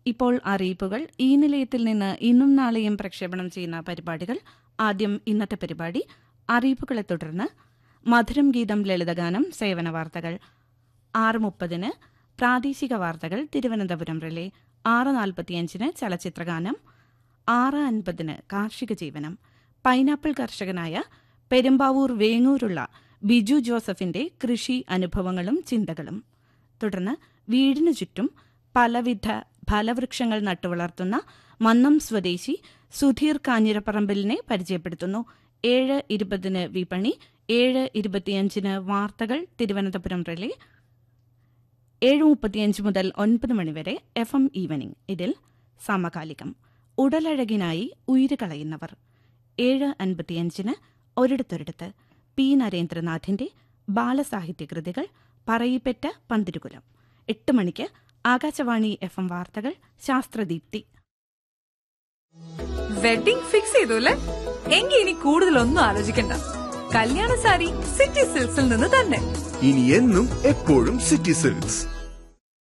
ഇപ്പോൾ അറിയിപ്പുകൾ ഈ നിലയത്തിൽ നിന്ന് ഇന്നും നാളെയും പ്രക്ഷേപണം ചെയ്യുന്ന പരിപാടികൾ ആദ്യം ഇന്നത്തെ പരിപാടി അറിയിപ്പുകളെ തുടർന്ന് മധുരം ഗീതം ലളിതഗാനം സേവന വാർത്തകൾ ആറ് മുപ്പതിന് പ്രാദേശിക വാർത്തകൾ തിരുവനന്തപുരം റിലേ ആറ് നാൽപ്പത്തിയഞ്ചിന് ചലച്ചിത്രഗാനം ആറ് അൻപതിന് കാർഷിക ജീവനം പൈനാപ്പിൾ കർഷകനായ പെരുമ്പാവൂർ വേങ്ങൂരുള്ള ബിജു ജോസഫിന്റെ കൃഷി അനുഭവങ്ങളും ചിന്തകളും തുടർന്ന് വീടിനു ചുറ്റും പലവിധ ഫലവൃക്ഷങ്ങൾ നട്ടുവളർത്തുന്ന മന്നം സ്വദേശി സുധീർ കാഞ്ഞിരപ്പറമ്പിലിനെ പരിചയപ്പെടുത്തുന്നു ഏഴ് ഇരുപതിന് വിപണി ഏഴ് ഇരുപത്തിയഞ്ചിന് വാർത്തകൾ തിരുവനന്തപുരം റിലേ ഏഴ് മുപ്പത്തിയഞ്ച് മുതൽ ഒൻപത് മണിവരെ എഫ് എം ഈവനിംഗ് ഇതിൽ സമകാലികം ഉടലഴകിനായി ഉയിര് കളയുന്നവർ ഏഴ് അൻപത്തിയഞ്ചിന് ഒരിടത്തൊരിടത്ത് പി നരേന്ദ്രനാഥിന്റെ ബാലസാഹിത്യ കൃതികൾ പറയിപ്പറ്റ പന്തിരുകുലം എട്ട് മണിക്ക് ആകാശവാണി എഫ് എം വാർത്തകൾ ശാസ്ത്രദീപ്തി വെഡിംഗ് ഫിക്സ് ചെയ്തു അല്ലേ എങ്കിൽ ഇനി കൂടുതലൊന്നും ആലോചിക്കണ്ട കല്യാണ സാരി സിറ്റി സിൽക്സിൽ നിന്ന് തന്നെ ഇനി എന്നും എപ്പോഴും സിറ്റി സിൽക്സ്